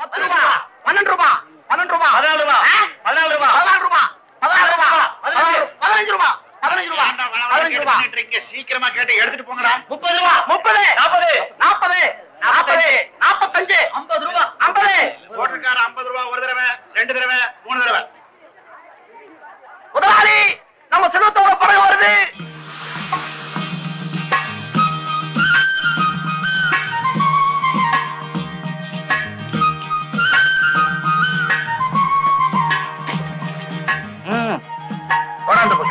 பத்து ரூபா பன்னெண்டு ரூபா பன்னெண்டு ரூபா பதினாலு ரூபா ஆ? பதினாலு ரூபா பதினாலு ரூபா பதினாலு ரூபா பதினஞ்சு. பதினஞ்சு ரூபா பதினஞ்சு ரூபா பதினஞ்சு ரூபா சீக்கிரமா கேட்டு எடுத்துட்டு போங்கடா முப்பது ரூபா முப்பது நாற்பது நாற்பது நாற்பது நாற்பத்தஞ்சு ஐம்பது ரூபா ஐம்பது ஓட்டக்கார ஐம்பது ரூபா ஒரு தடவை ரெண்டு தடவை மூணு தடவை முதலாளி நம்ம சின்னத்தோட படகு வருது ம் கொண்டாந்து போங்க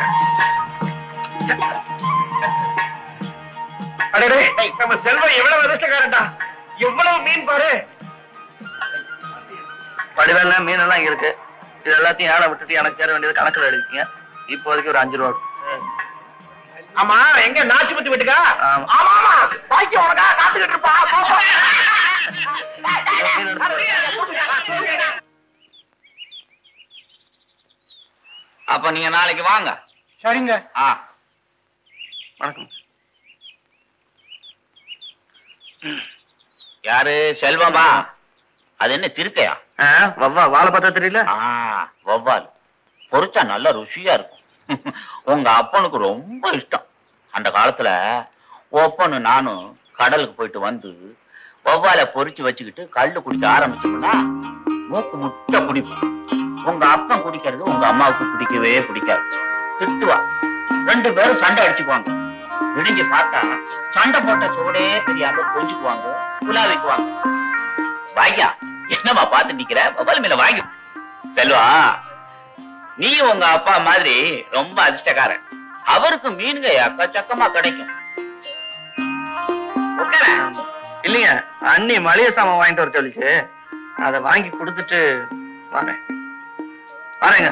அடடே நம்ம செல்வம் எவ்வளவு அதிர்ஷ்டக்காரன்டா எவ்வளவு மீன் பாரு வடிவெல்லாம் மீனெல்லாம் இங்க இருக்கு இது எல்லாத்தையும் ஏழை விட்டுட்டு எனக்கு சேர வேண்டியது கணக்குல எழுதிக்கீங்க இப்போதைக்கு ஒரு அஞ்சு ரூபா ஆமா எங்க நாச்சுப்பத்தி வீட்டுக்கா ஆமா. ஆமா ஆமா பாக்கி உனக்கா காத்துக்கிட்டு இருப்பா போ, போ. அப்ப நீங்க நாளைக்கு வாங்க சரிங்க ஆ வணக்கம் யாரு செல்வமா அது என்ன திருக்கையா ஆ, வவ்வா வாழை பார்த்தா தெரியல ஆ வவ்வால் பொரிச்சா நல்ல ருசியா இருக்கும் உங்க அப்பனுக்கு ரொம்ப இஷ்டம் அந்த காலத்துல ஒப்பனு நானும் கடலுக்கு போயிட்டு வந்து வவ்வால பொரிச்சு வச்சுக்கிட்டு கல்லு குடிக்க ஆரம்பிச்சோம்னா மூக்கு முட்டை குடிப்போம் உங்க அப்பன் குடிக்கிறது உங்க அம்மாவுக்கு பிடிக்கவே பிடிக்காது திட்டுவா ரெண்டு பேரும் சண்டை அடிச்சுக்குவாங்க விடிஞ்சு பார்த்தா சண்டை போட்ட சோடே தெரியாம கொஞ்சுக்குவாங்க குலாவிக்குவாங்க வாங்கியா என்னம்மா பார்த்து நிக்கிற மொபைல் மேல வாங்கி செல்வா நீ உங்க அப்பா மாதிரி ரொம்ப அதிர்ஷ்டக்காரன் அவருக்கு மீன்க எக்கச்சக்கமா கிடைக்கும் உட்காரேன். இல்லைங்க அண்ணி மளிகை சாமான் வாங்கிட்டு வர சொல்லிச்சு அதை வாங்கி கொடுத்துட்டு வரேன் வரேங்க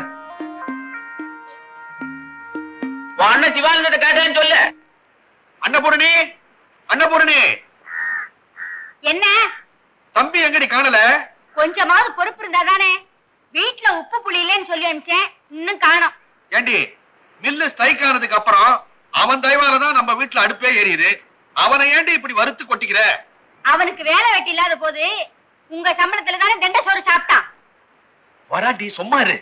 உன் அண்ணன் சிவானந்தத்தை கேட்டேன்னு சொல்லு அன்னபூரணி அன்னபூரணி என்ன தம்பி எங்கடி காணல கொஞ்சமாவது பொறுப்பு இருந்தா தானே வீட்டுல உப்பு புளி இல்லைன்னு சொல்லி அனுப்பிச்சேன் இன்னும் காணோம் ஏண்டி மில்லு ஸ்ட்ரைக் ஆனதுக்கு அப்புறம் அவன் தயவால தான் நம்ம வீட்டுல அடுப்பே எரியுது அவனை ஏண்டி இப்படி வறுத்து கொட்டிக்கிற அவனுக்கு வேலை வெட்டி இல்லாத போது உங்க சம்பளத்துல தானே தண்ட சோறு சாப்பிட்டான் வராட்டி சும்மா இரு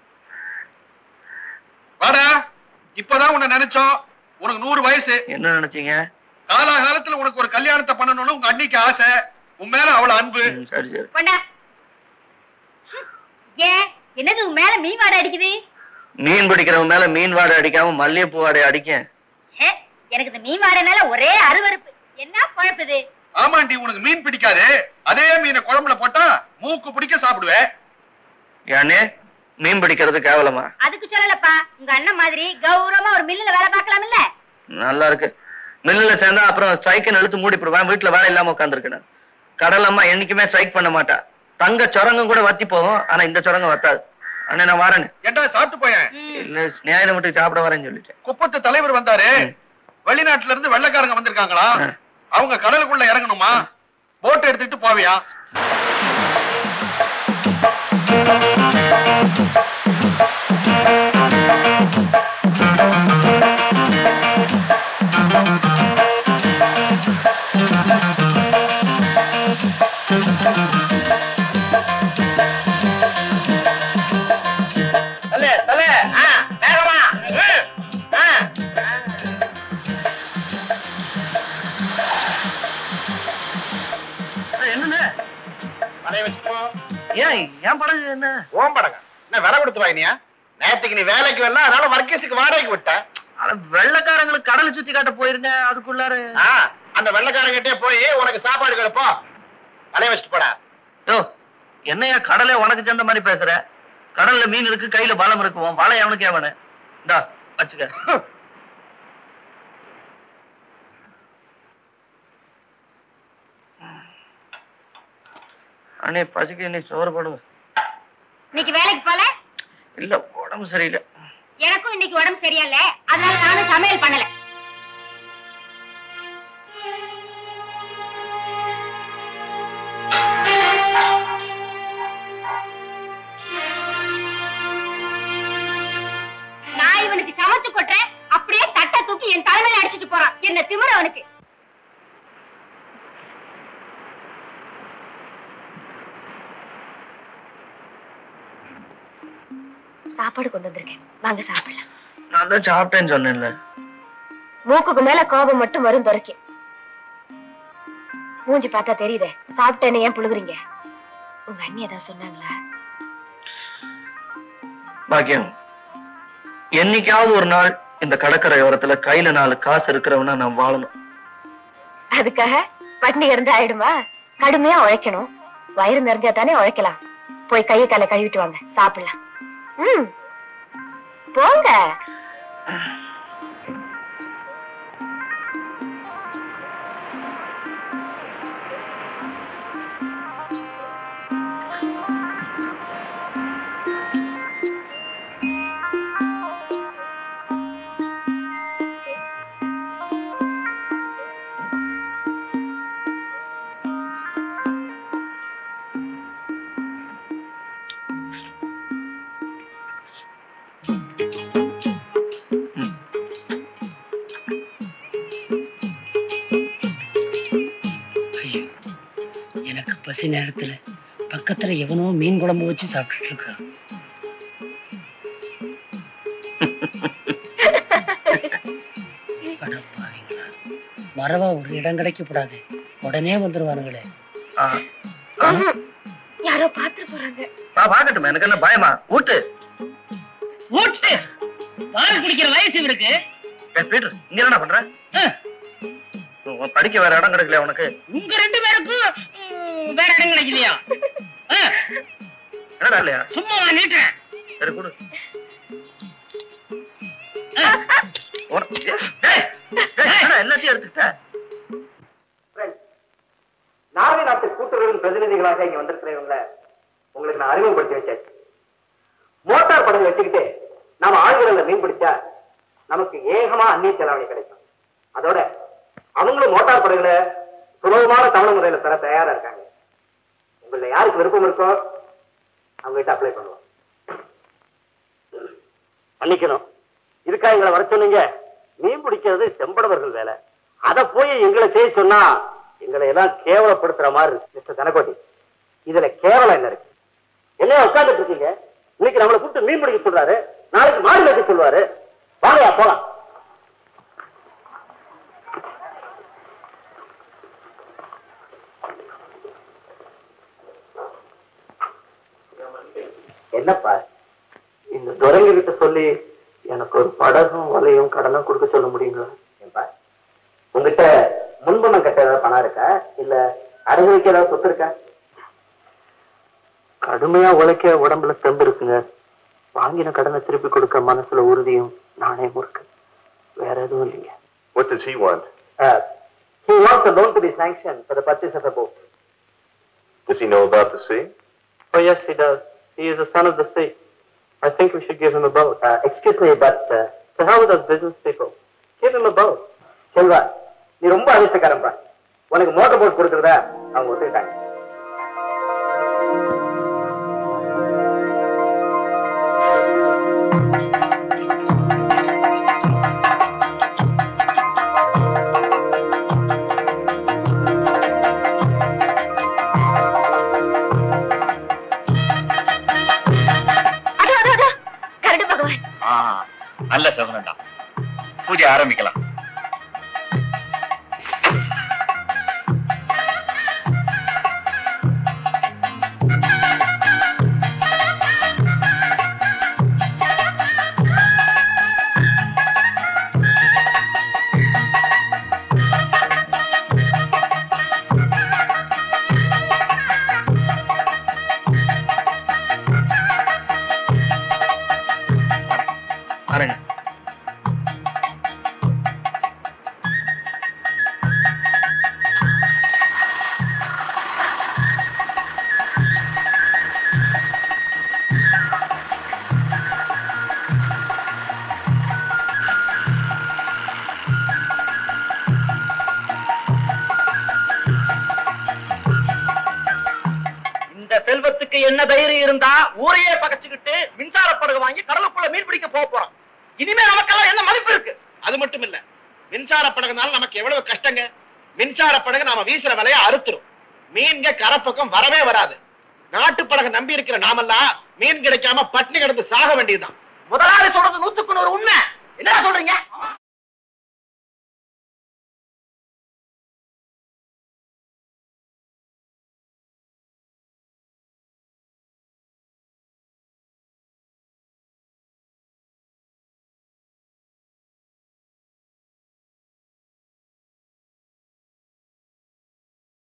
வாடா இப்பதான் உன்னை நினைச்சோம் உனக்கு நூறு வயசு என்ன நினைச்சீங்க காலாகாலத்துல உனக்கு ஒரு கல்யாணத்தை பண்ணணும்னு உங்க அன்னிக்கு ஆசை உன் மேல அவ்வளவு அன்பு ம், சரி சரி கொண்டா ஹம். ஏன் என்னது உன் மேல மீன் வாடை அடிக்குது மீன் பிடிக்கிறவன் மேல மீன் வாடை அடிக்காம மல்லிகைப்பூ வாடை அடிக்கும் ஹே, எனக்கு இந்த மீன் வாடை மேல ஒரே அருவருப்பு என்ன குழப்புது ஆமாண்டி உனக்கு மீன் பிடிக்காது அதே மீனை குழம்புல போட்டா மூக்கு பிடிக்க சாப்பிடுவேன் ஏன்னே மீன் பிடிக்கிறது கேவலமா அதுக்கு சொல்லலப்பா உங்க அண்ணன் மாதிரி கௌரவமா ஒரு மில்லுல வேலை பார்க்கலாம் இல்ல நல்லா இருக்கு மில்லுல சேர்ந்தா அப்புறம் ஸ்ட்ரைக்கு இழுத்து மூடிப்படுவேன் வீட்டுல வேலை இல்லாம உட்காந்துருக்கேன் கடல் அம்மா என்னைக்குமே ஸ்ட்ரைக் பண்ண மாட்டா தங்க சுரங்கம் கூட வத்தி போகும் ஆனா இந்த சுரங்கம் வத்தாது அண்ணே நான் வரேன் ஏண்டா சாப்பிட்டு போயேன் இல்ல ஞாயிறு மட்டும் சாப்பிட வரேன்னு சொல்லிட்டேன் குப்பத்து தலைவர் வந்தாரு வெளிநாட்டுல இருந்து வெள்ளைக்காரங்க வந்திருக்காங்களா ஆ. அவங்க கடலுக்குள்ள இறங்கணுமா போட் எடுத்துட்டு போவியா சொல்லு சொல்லு ஆ, வேகமா ம், ஆ. என்னண்ணே பழைய வச்சுக்கோ ஏன் ஏன் படகு என்ன ஓம்படங்க என்ன விலை கொடுத்து வாங்கினியா நேத்துக்கு நீ வேலைக்கு வரல அதனால வர்க்கீஸுக்கு வாடகைக்கு விட்ட அட வெள்ளக்காரங்களுக்கு கடலை சுத்தி காட்ட போயிருங்க அதுக்குள்ளார ஆ, அந்த வெள்ளைக்காரங்கிட்டே போய் உனக்கு சாப்பாடு கிடைப்போ வலைய வச்சுட்டு போடா யோ என்னையா கடலே உனக்கு சேர்ந்த மாதிரி பேசுற கடல்ல மீன் இருக்கு கையில பலம் இருக்கு உன் வலை அவனுக்கு அவனு இந்தா வச்சுக்க அண்ணே பசிக்கு நீ சோறு போடுங்க இன்னைக்கு வேலைக்கு போல இல்ல உடம்பு சரியில்லை எனக்கும் இன்னைக்கு உடம்பு சரியில்ல அதனால நானும் சமையல் பண்ணல நான் இவனுக்கு சமைச்சு கொட்டுறேன் அப்படியே தட்டை தூக்கி என் தலைமையில அடிச்சிட்டு போறான் என்ன திமிர அவனுக்கு சாப்பாடு கொண்டு வந்திருக்கேன் வாங்க சாப்பிடலாம் நான் தான் சாப்பிட்டேன்னு சொன்னேன்ல மூக்குக்கு மேல கோபம் மட்டும் வரும் துறைக்கு மூஞ்சி பார்த்தா தெரியுதே சாப்பிட்டேன்னு ஏன் புழுகுறீங்க உங்க அண்ணி ஏதாவது சொன்னாங்களா பாக்கியம் என்னைக்காவது ஒரு நாள் இந்த கடற்கரை ஓரத்துல கையில நாலு காசு இருக்கிறவனா நான் வாழணும் அதுக்காக பட்னி இருந்து ஆயிடுமா கடுமையா உழைக்கணும் வயிறு நிறைஞ்சா தானே உழைக்கலாம் போய் கையை காலை கழுவிட்டு வாங்க சாப்பிடலாம் ம் போங்க ஐயோ எனக்கு பசி நேரத்துல பக்கத்துல எவனோ மீன் குழம்பு வச்சு சாப்பிட்டுட்டு இருக்கான் அடப்பாவிங்களா. மறவா ஒரு இடம் கிடைக்க கூடாது உடனே வந்துருவானுங்களே ஆ, ஆ, யாரோ பாத்துட்டு போறாங்க பா பாக்கட்டும் எனக்கு என்ன பயமா ஊட்டு ஊட்டு பால் குடிக்கிற வயசு இவருக்கு ஏய், பீட்டர் இங்க என்ன பண்ற அஹ், உன் படிக்க வேற இடம் கிடைக்கல உனக்கு உங்க ரெண்டு பேருக்கும் உம், வேற இடம் கிடைக்கலையா அஹ், என்னடா இல்லையா சும்மா நீட்டுறேன் சரி கொடு அஹ், உன- டேய், டேய், என்னடா எல்லாத்தையும் எடுத்துக்கிட்ட நார்வே நாட்டு கூட்டுறவின் பிரதிநிதிகளாக இங்க வந்திருக்கிறவங்கள உங்களுக்கு நான் அறிமுகப்படுத்தி வச்சாச்சு மோட்டார் படகு வச்சுக்கிட்டு நாம ஆழ்கடல்ல மீன் பிடிச்சா நமக்கு ஏகமா அந்நிய செலாவணி கிடைக்கும் அதோட அவங்களும் மோட்டார் படகுல சுலபமான தவணை முறையில பெற தயாரா இருக்காங்க உங்கள யாருக்கு விருப்பம் இருக்கோ அவங்க கிட்ட அப்ளை பண்ணுவோம் மன்னிக்கணும் இதுக்கா எங்களை வர சொன்னீங்க மீன் பிடிக்கிறது செம்படவர்கள் வேலை அத போய் எங்களை செய்ய சொன்னா எங்களை எல்லாம் கேவலப்படுத்துற மாதிரி இருக்கு மிஸ்டர் தனக்கோட்டி இதுல கேவலம் என்ன இருக்கு என்ன உட்கார்ந்துட்டு இருக்கீங்க இன்னைக்கு நம்மளை கூப்பிட்டு மீன் பிடிக்க சொல்றாரு நாளைக்கு மாடு வைக்க சொல்லுவாரு வாங்கயா போலாம் என்னப்பா இந்த துரங்க கிட்ட சொல்லி எனக்கு ஒரு படகும் வலையும் கடனும் கொடுக்க சொல்ல முடியுங்களா ஏன்பா உங்ககிட்ட முன்பணம் கட்ட ஏதாவது பணம் இருக்கா இல்ல அடகு வைக்க ஏதாவது சொத்து இருக்கா கடுமையா உழைக்க உடம்புல தெம்பு இருக்குங்க வாங்கின கடனை திருப்பி கொடுக்க மனசுல உறுதியும் நாணயமும் இருக்கு வேற எதுவும் இல்லைங்க What does he want? Uh, he wants a loan to be sanctioned for the purchase of a boat. Does he know about the sea? Oh, yes, he does. He is a son of the sea. I think we should give him a boat. Uh, excuse me, but uh, to hell with us business people. Give him a boat. Selva நீ ரொம்ப அதிர்ஷ்டக்காரன்பா உனக்கு motor boat கொடுக்கறதா அவங்க ஒத்துக்கிட்டாங்க அதோ அதோ அதோ கரடு பகவான் ஆ, நல்ல சகுனம்டா பூஜை ஆரம்பிக்கலாம் பாருங்க இந்த செல்வத்துக்கு என்ன தைரியம் இருந்தா ஊரையே பகச்சுக்கிட்டு மின்சார படகு வாங்கி கடலுக்குள்ள மீன் பிடிக்க போக போறோம் இனிமே நமக்கெல்லாம் என்ன மதிப்பு இருக்கு அது மட்டும் இல்ல மின்சார படகுனால நமக்கு எவ்வளவு கஷ்டங்க மின்சார படகு நாம வீசுற விலைய அறுத்துரும் மீன்க கரப்பக்கம் வரவே வராது நாட்டு படக நம்பி இருக்கிற நாமெல்லாம் மீன் கிடைக்காம பட்டினி கிடந்து சாக வேண்டியதுதான் முதலாளி சொல்றது நூத்துக்கு நூறு உண்மை